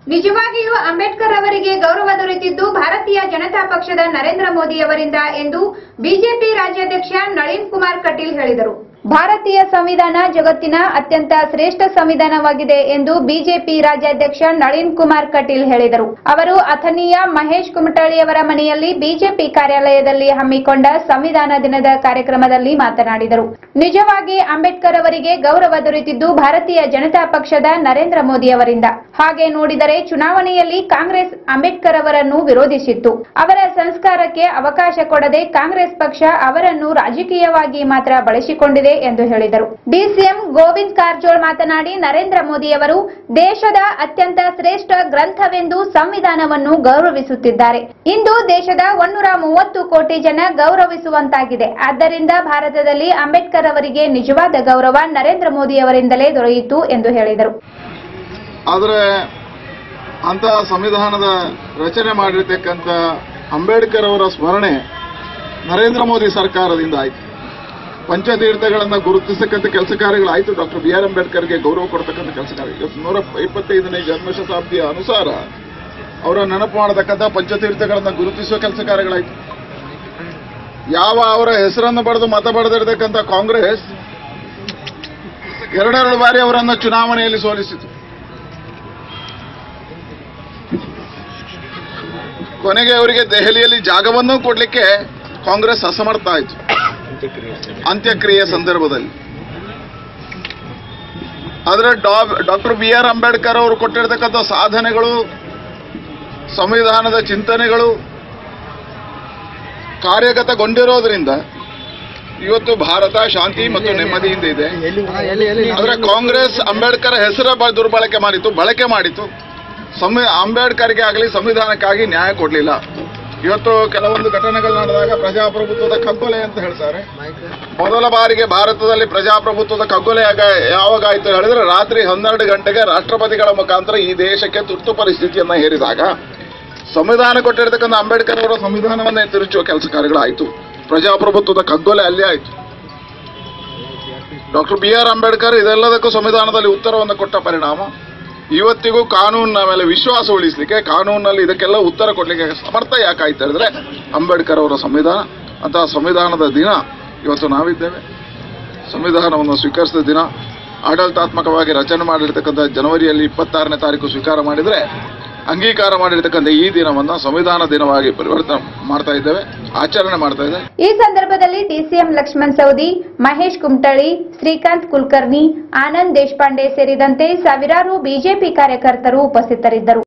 ನಿಜವಾಗಿಯೂ ಅಂಬೇಡ್ಕರ್ ಅವರಿಗೆ ಗೌರವ ದೊರೆತಿದ್ದು ಭಾರತೀಯ ಜನತಾ ಪಕ್ಷದ ನರೇಂದ್ರ ಮೋದಿಯವರಿಂದ ಎಂದು ಬಿಜೆಪಿ ರಾಜ್ಯಾಧ್ಯಕ್ಷ ನಳಿನ್ ಕುಮಾರ್ ಕಟೀಲ್ ಹೇಳಿದರು ಭಾರತೀಯ ಸಂವಿಧಾನ ಜಗತ್ತಿನ ಅತ್ಯಂತ ಶ್ರೇಷ್ಠ ಸಂವಿಧಾನವಾಗಿದೆ ಎಂದು ಬಿಜೆಪಿ ರಾಜ್ಯಾಧ್ಯಕ್ಷ ನಳಿನ್ ಕುಮಾರ್ ಕಟೀಲ್ ಹೇಳಿದರು ಅವರು ಅಥಣಿಯ ಮಹೇಶ್ ಕುಮಟಳ್ಳಿಯವರ ಮನೆಯಲ್ಲಿ ಬಿಜೆಪಿ ಕಾರ್ಯಾಲಯದಲ್ಲಿ ಹಮ್ಮಿಕೊಂಡ ಸಂವಿಧಾನ ದಿನದ ಕಾರ್ಯಕ್ರಮದಲ್ಲಿ ಮಾತನಾಡಿದರು ನಿಜವಾಗಿ ಅಂಬೇಡ್ಕರ್ ಅವರಿಗೆ ಗೌರವ ದೊರೆತಿದ್ದು ಭಾರತೀಯ ಜನತಾ ಪಕ್ಷದ ನರೇಂದ್ರ ಮೋದಿ ಅವರಿಂದ ಹಾಗೆ ನೋಡಿದರೆ ಚುನಾವಣೆಯಲ್ಲಿ ಕಾಂಗ್ರೆಸ್ ಅಂಬೇಡ್ಕರ್ ಅವರನ್ನು ವಿರೋಧಿಸಿತ್ತು ಅವರ ಸಂಸ್ಕಾರಕ್ಕೆ ಅವಕಾಶ ಕೊಡದೆ ಕಾಂಗ್ರೆಸ್ ಪಕ್ಷ ಅವರನ್ನು ರಾಜಕೀಯವಾಗಿ ಮಾತ್ರ ಬಳಸಿಕೊಂಡಿದೆ ಎಂದು ಹೇಳಿದರು ಡಿಸಿಎಂ ಗೋವಿಂದ್ ಕಾರಜೋಳ್ ಮಾತನಾಡಿ ನರೇಂದ್ರ ಮೋದಿಯವರು ದೇಶದ ಅತ್ಯಂತ ಶ್ರೇಷ್ಠ ಗ್ರಂಥವೆಂದು ಸಂವಿಧಾನವನ್ನು ಗೌರವಿಸುತ್ತಿದ್ದಾರೆ ಇಂದು ದೇಶದ ಒನ್ನೂರ ಮೂವತ್ತು ಕೋಟಿ ಜನ ಗೌರವಿಸುವಂತಾಗಿದೆ ಆದ್ದರಿಂದ ಭಾರತದಲ್ಲಿ ಅಂಬೇಡ್ಕರ್ ಅವರಿಗೆ ನಿಜವಾದ ಗೌರವ ನರೇಂದ್ರ ಮೋದಿಯವರಿಂದಲೇ ದೊರೆಯಿತು ಎಂದು ಹೇಳಿದರು ಆದರೆ ಅಂತಹ ಸಂವಿಧಾನದ ರಚನೆ ಮಾಡಿರ್ತಕ್ಕಂಥ ಅಂಬೇಡ್ಕರ್ ಅವರ ಸ್ಮರಣೆ ನರೇಂದ್ರ ಮೋದಿ ಸರ್ಕಾರದಿಂದ ಆಯಿತು ಪಂಚತೀರ್ಥಗಳನ್ನು ಗುರುತಿಸತಕ್ಕಂಥ ಕೆಲಸ ಕಾರ್ಯಗಳಾಯಿತು ಡಾಕ್ಟರ್ ಬಿ ಆರ್ ಅಂಬೇಡ್ಕರ್ಗೆ ಗೌರವ ಕೊಡ್ತಕ್ಕಂಥ ಕೆಲಸ ಕಾರ್ಯ ಇವತ್ತು ನೂರ ಇಪ್ಪತ್ತೈದನೇ ಜನ್ಮ ಶತಾಬ್ದಿಯ ಅನುಸಾರ ಅವರ ನೆನಪು ಮಾಡತಕ್ಕಂಥ ಪಂಚತೀರ್ಥಗಳನ್ನು ಗುರುತಿಸುವ ಕೆಲಸ ಕಾರ್ಯಗಳಾಯಿತು ಯಾವ ಅವರ ಹೆಸರನ್ನು ಬರೆದು ಮತ ಬರೆದಿರತಕ್ಕಂಥ ಕಾಂಗ್ರೆಸ್ ಎರಡೆರಡು ಬಾರಿ ಅವರನ್ನು ಚುನಾವಣೆಯಲ್ಲಿ ಸೋಲಿಸಿತು ಕೊನೆಗೆ ಅವರಿಗೆ ದೆಹಲಿಯಲ್ಲಿ ಜಾಗವನ್ನೂ ಕೊಡಲಿಕ್ಕೆ ಕಾಂಗ್ರೆಸ್ ಅಸಮರ್ಥ ಆಯಿತು ಅಂತ್ಯಕ್ರಿಯೆ ಸಂದರ್ಭದಲ್ಲಿ ಆದರೆ ಡಾಕ್ಟರ್ ಬಿ ಆರ್ ಅಂಬೇಡ್ಕರ್ ಅವರು ಕೊಟ್ಟಿರ್ತಕ್ಕಂಥ ಸಾಧನೆಗಳು ಸಂವಿಧಾನದ ಚಿಂತನೆಗಳು ಕಾರ್ಯಗತಗೊಂಡಿರೋದ್ರಿಂದ ಇವತ್ತು ಭಾರತ ಶಾಂತಿ ಮತ್ತು ನೆಮ್ಮದಿಯಿಂದ ಇದೆ ಆದರೆ ಕಾಂಗ್ರೆಸ್ ಅಂಬೇಡ್ಕರ್ ಹೆಸರ ಬ- ದುರ್ಬಳಕೆ ಮಾಡಿತು ಬಳಕೆ ಮಾಡಿತು ಸಂವಿ ಅಂಬೇಡ್ಕರ್ಗೆ ಆಗಲಿ ಸಂವಿಧಾನಕ್ಕಾಗಿ ನ್ಯಾಯ ಕೊಡಲಿಲ್ಲ ಇವತ್ತು ಕೆಲವೊಂದು ಘಟನೆಗಳು ನಡೆದಾಗ ಪ್ರಜಾಪ್ರಭುತ್ವದ ಕಗ್ಗೊಲೆ ಅಂತ ಹೇಳ್ತಾರೆ ಮೊದಲ ಬಾರಿಗೆ ಭಾರತದಲ್ಲಿ ಪ್ರಜಾಪ್ರಭುತ್ವದ ಕಗ್ಗೊಲೆ ಆಗ- ಯಾವಾಗ ಆಯ್ತು ಹೇಳಿದ್ರೆ ರಾತ್ರಿ ಹನ್ನೆರಡು ಗಂಟೆಗೆ ರಾಷ್ಟ್ರಪತಿಗಳ ಮುಖಾಂತರ ಈ ದೇಶಕ್ಕೆ ತುರ್ತು ಪರಿಸ್ಥಿತಿಯನ್ನ ಹೇರಿದಾಗ ಸಂವಿಧಾನ ಕೊಟ್ಟಿರ್ತಕ್ಕಂಥ ಅಂಬೇಡ್ಕರ್ ಅವರ ಸಂವಿಧಾನವನ್ನೇ ತಿರುಚುವ ಕೆಲಸ ಕಾರ್ಯಗಳಾಯಿತು ಪ್ರಜಾಪ್ರಭುತ್ವದ ಕಗ್ಗೊಲೆ ಅಲ್ಲೇ ಆಯಿತು ಡಾಕ್ಟರ್ ಬಿ ಆರ್ ಅಂಬೇಡ್ಕರ್ ಇದೆಲ್ಲದಕ್ಕೂ ಸಂವಿಧಾನದಲ್ಲಿ ಉತ್ತರವನ್ನು ಕೊಟ್ಟ ಪರಿಣಾಮ ಇವತ್ತಿಗೂ ಕಾನೂನಿನ ಮೇಲೆ ವಿಶ್ವಾಸ ಉಳಿಸಲಿಕ್ಕೆ ಕಾನೂನಿನಲ್ಲಿ ಇದಕ್ಕೆಲ್ಲ ಉತ್ತರ ಕೊಡಲಿಕ್ಕೆ ಸಮರ್ಥ ಯಾಕಾಯ್ತು ಹೇಳಿದ್ರೆ ಅಂಬೇಡ್ಕರ್ ಅವರ ಸಂವಿಧಾನ ಅಂತಹ ಸಂವಿಧಾನದ ದಿನ ಇವತ್ತು ನಾವಿದ್ದೇವೆ ಸಂವಿಧಾನವನ್ನು ಸ್ವೀಕರಿಸಿದ ದಿನ ಆಡಳಿತಾತ್ಮಕವಾಗಿ ರಚನೆ ಮಾಡಿರ್ತಕ್ಕಂಥ ಜನವರಿಯಲ್ಲಿ ಇಪ್ಪತ್ತಾರನೇ ತಾರೀಕು ಸ್ವೀಕಾರ ಮಾಡಿದರೆ ಅಂಗೀಕಾರ ಮಾಡಿರ್ತಕ್ಕಂಥ ಈ ದಿನವನ್ನು ಸಂವಿಧಾನ ದಿನವಾಗಿ ಪರಿವರ್ತನೆ ಮಾಡ್ತಾ ಇದ್ದೇವೆ ಆಚರಣೆ ಮಾಡ್ತಾ ಇದ್ದೇವೆ ಈ ಸಂದರ್ಭದಲ್ಲಿ ಡಿಸಿಎಂ ಲಕ್ಷ್ಮಣ್ ಸೌದಿ ಮಹೇಶ್ ಕುಮಟಳ್ಳಿ ಶ್ರೀಕಾಂತ್ ಕುಲಕರ್ಣಿ ಆನಂದ್ ದೇಶಪಾಂಡೆ ಸೇರಿದಂತೆ ಸಾವಿರಾರು ಬಿಜೆಪಿ ಕಾರ್ಯಕರ್ತರು ಉಪಸ್ಥಿತರಿದ್ದರು